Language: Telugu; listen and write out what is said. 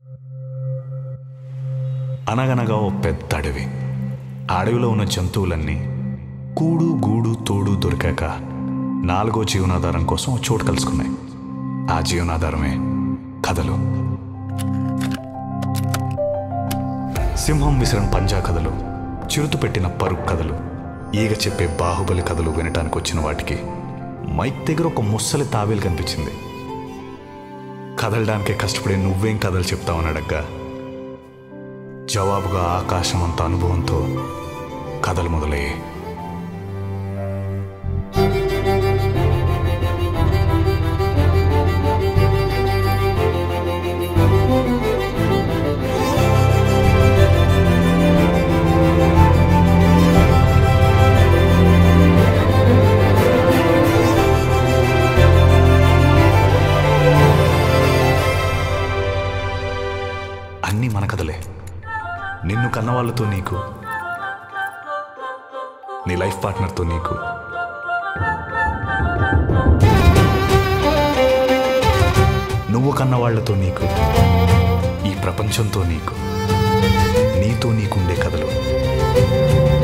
అనగనగా ఓ పెద్ద అడవి ఆ అడవిలో ఉన్న జంతువులన్నీ కూడు గూడు తోడు దొరికాక నాలుగో జీవనాధారం కోసం ఓ చోటు కలుసుకున్నాయి ఆ జీవనాధారమే కథలు సింహం విసిరిన పంజా కథలు చిరుత పెట్టిన పరుగు కథలు ఈగ చెప్పే బాహుబలి కథలు వినటానికి వచ్చిన వాటికి మైక్ దగ్గర ఒక ముస్సలి తావేలు కనిపించింది కదలడానికే కష్టపడే నువ్వేం కథలు చెప్తావని అడగ్గా జవాబుగా ఆకాశం అంత అనుభవంతో కథలు మొదలయ్యాయి అన్నీ మన కథలే నిన్ను కన్నవాళ్ళతో నీకు నీ లైఫ్ పార్ట్నర్తో నీకు నువ్వు కన్నవాళ్లతో నీకు ఈ ప్రపంచంతో నీకు నీతో నీకుండే కథలు